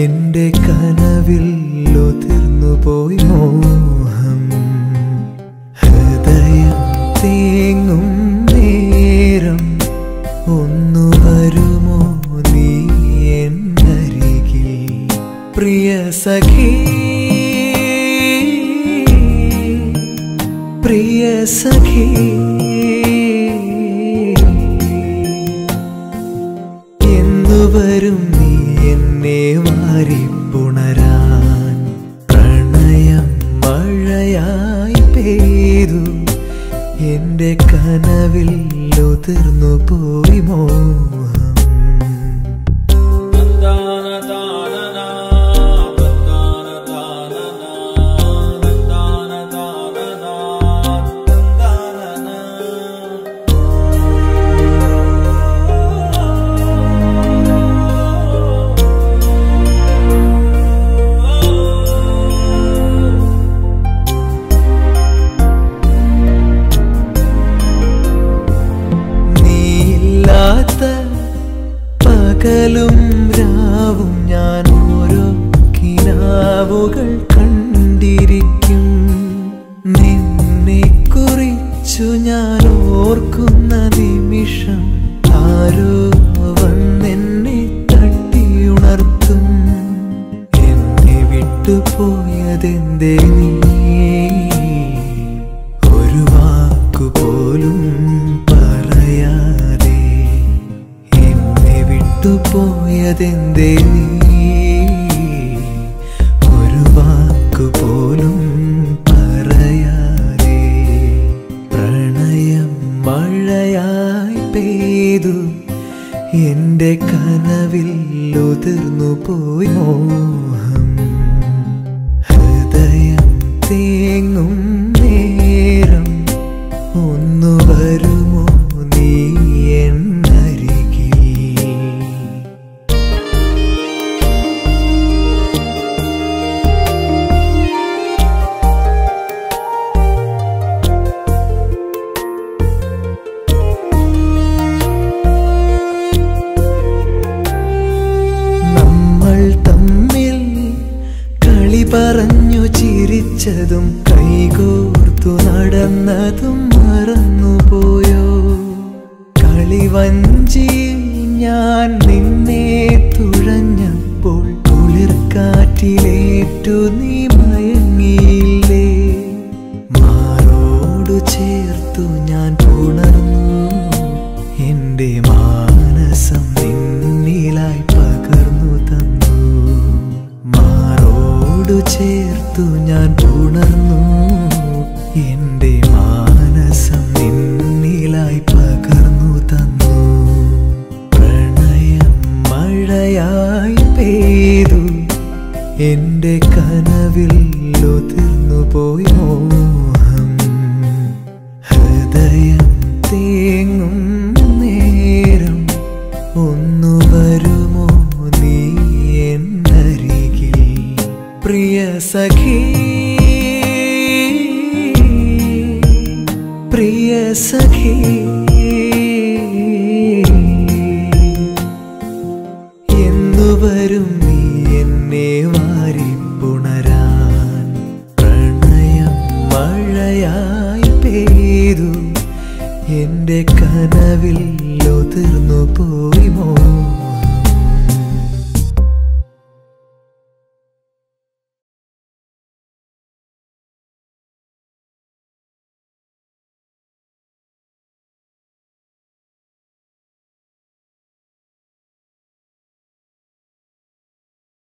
എന്റെ കനവിൽ ഒതിർന്നു പോയി മോഹം ഹൃദയം തേങ്ങും നേരം ഒന്നു വരുമോ നീ എന്നരികിൽ പ്രിയ സഖി പ്രിയ സഖി എന്തു വരും നീ എന്നെ വാരിപ്പുണരാൻ പ്രണയം മഴയായി പെയ്തു എന്റെ കനവിൽ ഉതിർന്നു പോയി മോഹം നീയില്ലാത്ത പകലും രാവും ഞാൻ ഓരോ കിനാവുകൾ കണ്ടിരിക്കും നിന്നെ കുറിച്ചു ഞാൻ ഓർക്കുന്ന നിമിഷം ആരോ വന്നെന്നെ തട്ടിയുണർത്തും എന്നെ വിട്ടുപോയതെന്തേ നീ ഒരു വാക്കുപോലും പറയാതെ എന്നെ വിട്ടുപോയതെന്തേ നീ ഒരു വാക്കുപോലും പറയാതെ പ്രണയം മഴയായി പെയ്തു എന്റെ കനവിൽ ഉതിർന്നു പോയി മോഹം ഹൃദയം തേങ്ങും നേരം ഒന്നു വരുമോ നീ എന്നരികിൽ നമ്മൾ തമ്മിൽ കളി പറഞ്ഞു ചിരിച്ചതും കൈകോർത്തു നടന്നതും മറന്നുപോയോ കളി വഞ്ചിയിൽ ഞാൻ നിന്നെ തുഴഞ്ഞപ്പോൾ കുളിർക്കാറ്റിലേറ്റു നീ മയങ്ങിയില്ലേ മാറോടു ചേർത്തു ഞാൻ പുണർന്നു എന്റെ മാനസം നിന്നിലായി പകർന്നു തന്നു മാറോടു ചേർത്തു ഞാൻ പുണർന്നു എന്റെ മാനസം നിന്നിലായി പകർന്നു തന്നു പ്രണയം മഴയായി പെയ്തു എന്റെ കനവിൽ ഒതിർന്നു പോയി മോഹം ഹൃദയം തേങ്ങും നേരം ഒന്നു വരുമോ നീ എന്നരികിൽ പ്രിയ സഖി പ്രിയ സഖി എന്നു വരും നീ എന്നെ വാരിപ്പുണരാൻ പ്രണയം മഴയായി പെയ്തു എന്റെ കനവിൽ ഒതിർന്നു പോയി മോഹം